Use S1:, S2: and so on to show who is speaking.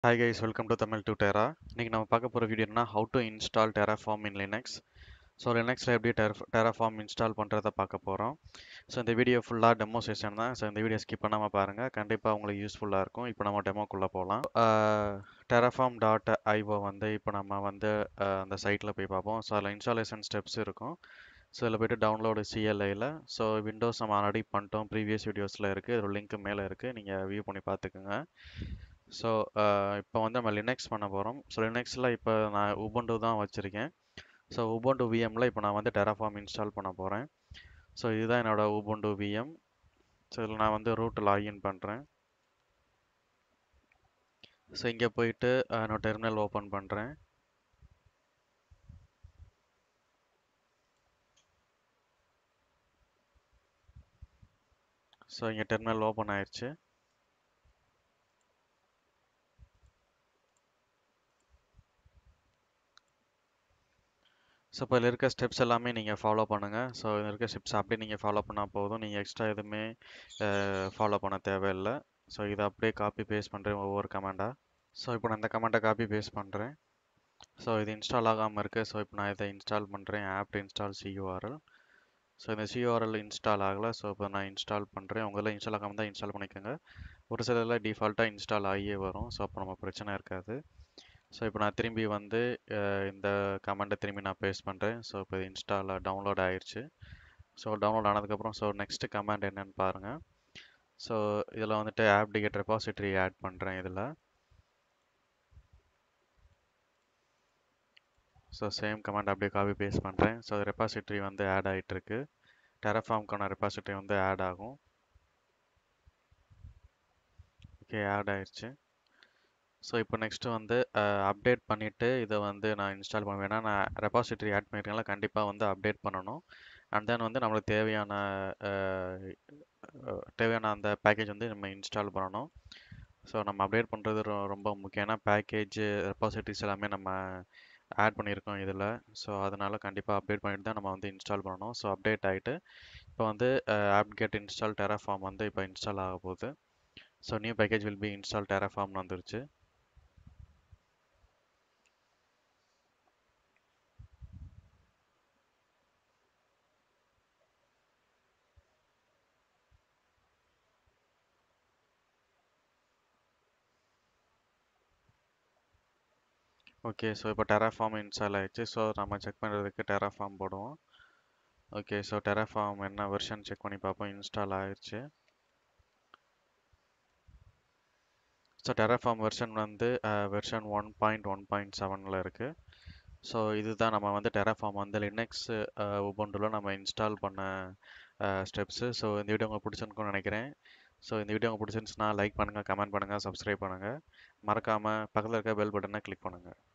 S1: hi guys welcome to Tamil to terra இன்னைக்கு நம்ம பார்க்க போகிற வீடியோ என்ன how to install Terraform in Linux so லினக்ஸில் எப்படி டெர டெராஃபார்ம் இன்ஸ்டால் பண்ணுறத பார்க்க போகிறோம் ஸோ இந்த வீடியோ ஃபுல்லாக டெமோ செஷன் தான் ஸோ இந்த வீடியோ ஸ்கிப் பண்ணாமல் பாருங்கள் கண்டிப்பாக உங்களுக்கு யூஸ்ஃபுல்லாக இருக்கும் இப்போ நம்ம டெமோக்குள்ளே போகலாம் டெராஃபார்ம் டாட் ஐஓ வந்து இப்போ நம்ம வந்து அஹ், அந்த சைட்டில் போய் பார்ப்போம் ஸோ அதில் இன்ஸ்டாலேஷன் ஸ்டெப்ஸ் இருக்கும் ஸோ இதில் போய்ட்டு டவுன்லோடு சிஎல்ஐயில் ஸோ விண்டோஸ் நம்ம ஆல்ரெடி பண்ணிட்டோம் ப்ரீவியஸ் வீடியோஸில் இருக்குது ஒரு லிங்க் மேலே இருக்குது நீங்கள் வியூ பண்ணி பார்த்துக்குங்க ஸோ இப்போ வந்து நம்ம லினக்ஸ் பண்ண போகிறோம் ஸோ லினக்ஸில் இப்போ நான் உபுண்டு தான் வச்சுருக்கேன் ஸோ உபுண்டு விஎம்மில் இப்போ நான் வந்து டெராஃபார்ம் இன்ஸ்டால் பண்ண போகிறேன் ஸோ இதுதான் என்னோட உபுண்டு விஎம் ஸோ இதில் நான் வந்து ரூட் லாகின் பண்ணுறேன் ஸோ இங்கே போயிட்டு அஹ், என்னோட டெர்மினல் ஓப்பன் பண்ணுறேன் ஸோ இங்கே டெர்மினல் ஓப்பன் ஆயிடுச்சு ஸோ இப்போ இதில் இருக்க ஸ்டெப்ஸ் எல்லாமே நீங்கள் ஃபாலோ பண்ணுங்கள் ஸோ இதில் இருக்க ஸ்டெப்ஸ் அப்படியே நீங்கள் ஃபாலோ பண்ணால் போதும் நீங்கள் எக்ஸ்ட்ரா எதுவுமே ஃபாலோ பண்ண தேவையில்லை ஸோ இதை அப்படியே காப்பி பேஸ்ட் பண்ணுறேன் ஒவ்வொரு கமெண்டாக ஸோ இப்போ நான் இந்த கமெண்ட்டை காப்பி பேஸ்ட் பண்ணுறேன் ஸோ இது இன்ஸ்டால் ஆகாமல் இருக்குது ஸோ இப்போ நான் இதை இன்ஸ்டால் பண்ணுறேன் ஆப் இன்ஸ்டால் சியூஆர்எல் ஸோ இந்த சியூஆர்எல் இன்ஸ்டால் ஆகலை ஸோ இப்போ நான் இன்ஸ்டால் பண்ணுறேன் உங்களில் இன்ஸ்டால் ஆகாமல் தான் இன்ஸ்டால் பண்ணிக்கோங்க ஒரு சிலரில் டிஃபால்ட்டாக இன்ஸ்டால் ஆகியே வரும் ஸோ அப்போ நம்ம பிரச்சனை இருக்காது ஸோ இப்போ நான் திரும்பி வந்து அஹ், இந்த கமெண்ட்டை திரும்பி நான் பேஸ்ட் பண்ணுறேன் ஸோ இப்போ இது இன்ஸ்டால் டவுன்லோட் ஆயிடுச்சு ஸோ டவுன்லோட் ஆனதுக்கப்புறம் ஸோ நெக்ஸ்ட் கமெண்ட் என்னன்னு பாருங்கள் ஸோ இதில் வந்துட்டு ஆப் டிகெட் ரெபாசிட்டரி ஆட் பண்ணுறேன் இதில் ஸோ சேம் கமெண்ட் அப்படியே காப்பி பேஸ்ட் பண்ணுறேன் ஸோ ரெபாசிட்டரி வந்து ஆட் ஆகிட்டு இருக்கு டெரஃபார்ம்க்கான ரெபாசிட்டரி வந்து ஆட் ஆகும் ஓகே ஆட் ஆயிடுச்சு ஸோ இப்போ நெக்ஸ்ட்டு வந்து அப்டேட் பண்ணிவிட்டு இதை வந்து நான் இன்ஸ்டால் பண்ணுவேன் ஏன்னா நான் ரெபாசிட்டரி ஆட் பண்ணியிருக்கேன்ல கண்டிப்பாக வந்து அப்டேட் பண்ணணும் அண்ட் தென் வந்து நம்மளுக்கு தேவையான அஹ், அஹ், தேவையான அந்த பேக்கேஜ் வந்து நம்ம இன்ஸ்டால் பண்ணணும் ஸோ நம்ம அப்டேட் பண்ணுறது ரொம்ப முக்கியம் ஏன்னா பேக்கேஜ் ரெபாசிட்டரிஸ் எல்லாமே நம்ம ஆட் பண்ணியிருக்கோம் இதில் ஸோ அதனால் கண்டிப்பாக அப்டேட் பண்ணிட்டு தான் நம்ம வந்து இன்ஸ்டால் பண்ணணும் ஸோ அப்டேட் ஆகிட்டு இப்போ வந்து ஆப் கெட் இன்ஸ்டால் டெராஃபார்ம் வந்து இப்போ இன்ஸ்டால் ஆக போகுது so new package will be install டெராஃபார்ம்னு வந்துருச்சு ஓகே ஸோ இப்போ டெராஃபார்ம் இன்ஸ்டால் ஆயிடுச்சு ஸோ நம்ம செக் பண்ணுறதுக்கு டெராஃபார்ம் போடுவோம் ஓகே ஸோ டெராஃபார்ம் என்ன வெர்ஷன் செக் பண்ணி பார்ப்போம் இன்ஸ்டால் ஆயிடுச்சு ஸோ டெராஃபார்ம் வெர்ஷன் வந்து version one point one point செவனில் இருக்குது ஸோ இதுதான் நம்ம வந்து டெராஃபார்ம் வந்து லினக்ஸ் உபுண்டில் நம்ம இன்ஸ்டால் பண்ண ஸ்டெப்ஸு ஸோ இந்த வீடியோ உங்களுக்கு பிடிச்சிருக்கும்னு நினைக்கிறேன் ஸோ இந்த வீடியோ உங்களுக்கு பிடிச்சிருந்துச்சுன்னா லைக் பண்ணுங்கள் கமெண்ட் பண்ணுங்கள் சப்ஸ்கிரைப் பண்ணுங்கள் மறக்காமல் பக்கத்தில் இருக்க பெல் பட்டனை கிளிக் பண்ணுங்கள்